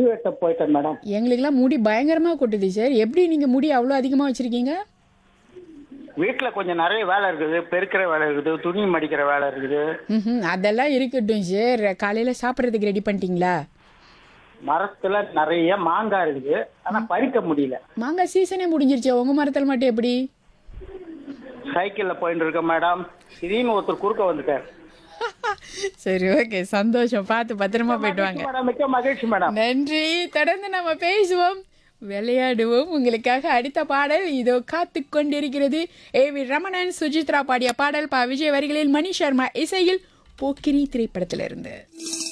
முடி வெட்ட போயிட்டேன் மேடம் எங்களுக்கெல்லாம் முடி பயங்கரமாக கொட்டுது சார் எப்படி நீங்கள் முடி அவ்வளோ அதிகமாக வச்சுருக்கீங்க வீட்டுல கொஞ்சம் நிறைய வேலை இருக்குது பெருக்கிற வேலை இருக்குது துணி மடிக்கிற வேலை இருக்குது ம் அதெல்லாம் இருக்கட்டும் சார் காலையில் சாப்பிட்றதுக்கு ரெடி பண்ணிட்டீங்களா மரத்துல நிறைய மாங்காய் இருக்குது ஆனா பறிக்க முடியல மாங்காய் சீசனே முடிஞ்சிருச்சு உங்கள் மரத்தில் மட்டும் எப்படி சைக்கிள்ல போயிட்டு இருக்கேன் மேடம் திடீர்னு ஒருத்தர் குறுக்க வந்துட்டார் சரி ஓகே சந்தோஷம் பார்த்து பத்திரமா போயிட்டு வாங்க மேடம் மிக்க மகிழ்ச்சி மேடம் நன்றி தொடர்ந்து நம்ம பேசுவோம் விளையாடுவோம் உங்களுக்காக அடுத்த பாடல் இதோ காத்து கொண்டிருக்கிறது ஏ வி ரமணன் சுஜித்ரா பாடிய பாடல் பா விஜய் வரிகளில் மணி சர்மா இசையில் போக்கிரி திரைப்படத்திலிருந்து